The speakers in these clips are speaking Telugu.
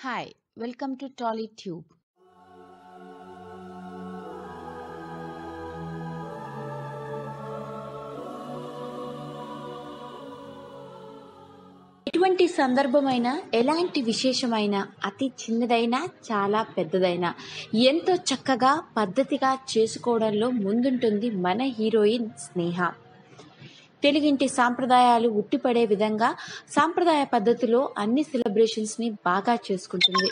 Hi, welcome to TollyTube. ఎటువంటి సందర్భమైన ఎలాంటి విశేషమైన అతి చిన్నదైనా చాలా పెద్దదైనా ఎంతో చక్కగా పద్ధతిగా చేసుకోవడంలో ముందుంటుంది మన హీరోయిన్ స్నేహ తెలుగింటి సాంప్రదాయాలు ఉట్టిపడే విధంగా సాంప్రదాయ పద్ధతిలో అన్ని సెలబ్రేషన్స్ని బాగా చేసుకుంటుంది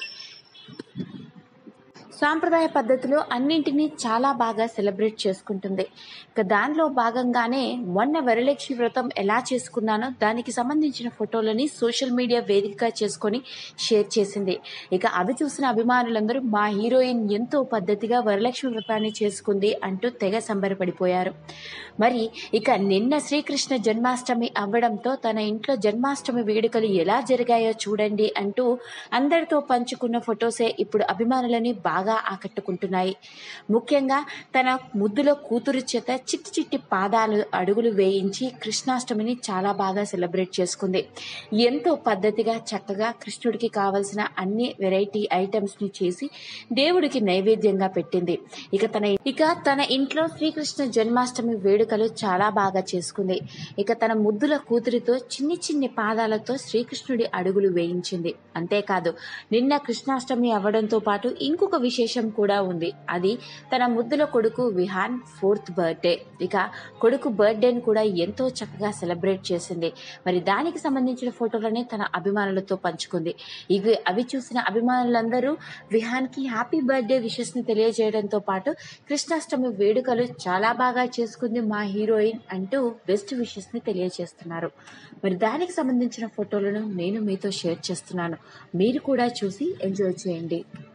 సాంప్రదాయ పద్ధతిలో అన్నింటినీ చాలా బాగా సెలబ్రేట్ చేసుకుంటుంది ఇక దానిలో భాగంగానే మొన్న వరలక్ష్మి వ్రతం ఎలా చేసుకున్నానో దానికి సంబంధించిన ఫోటోలని సోషల్ మీడియా వేదికగా చేసుకొని షేర్ చేసింది ఇక అవి చూసిన అభిమానులందరూ మా హీరోయిన్ ఎంతో పద్ధతిగా వరలక్ష్మి వ్రతాన్ని చేసుకుంది అంటూ తెగ సంబరపడిపోయారు మరి ఇక నిన్న శ్రీకృష్ణ జన్మాష్టమి అవ్వడంతో తన ఇంట్లో జన్మాష్టమి వేడుకలు ఎలా జరిగాయో చూడండి అంటూ అందరితో పంచుకున్న ఫొటోసే ఇప్పుడు అభిమానులని బాగా ఆకట్టుకుంటున్నాయి ముఖ్యంగా తన ముద్దులో కూతురు చేత చిట్టి చిట్టి పాదాలు అడుగులు వేయించి కృష్ణాష్టమిని చాలా బాగా సెలబ్రేట్ చేసుకుంది ఎంతో పద్ధతిగా చక్కగా కృష్ణుడికి కావలసిన అన్ని వెరైటీ ఐటమ్స్ ని చేసి దేవుడికి నైవేద్యంగా పెట్టింది ఇక తన ఇక తన ఇంట్లో శ్రీకృష్ణ జన్మాష్టమి వేడుకలు చాలా బాగా చేసుకుంది ఇక తన ముద్దుల కూతురితో చిన్ని చిన్ని పాదాలతో శ్రీకృష్ణుడి అడుగులు వేయించింది అంతేకాదు నిన్న కృష్ణాష్టమి అవ్వడంతో పాటు ఇంకొక విశేషం కూడా ఉంది అది తన ముద్దుల కొడుకు విహాన్ ఫోర్త్ బర్త్డే ఇక కొడుకు బర్త్డేని కూడా ఎంతో చక్కగా సెలబ్రేట్ చేసింది మరి దానికి సంబంధించిన ఫోటోలని తన అభిమానులతో పంచుకుంది ఇవి అవి చూసిన అభిమానులందరూ విహాన్కి హ్యాపీ బర్త్డే విషెస్ ని తెలియజేయడంతో పాటు కృష్ణాష్టమి వేడుకలు చాలా బాగా చేసుకుంది మా హీరోయిన్ అంటూ బెస్ట్ విషెస్ ని తెలియజేస్తున్నారు మరి దానికి సంబంధించిన ఫోటోలను నేను మీతో షేర్ చేస్తున్నాను మీరు కూడా చూసి ఎంజాయ్ చేయండి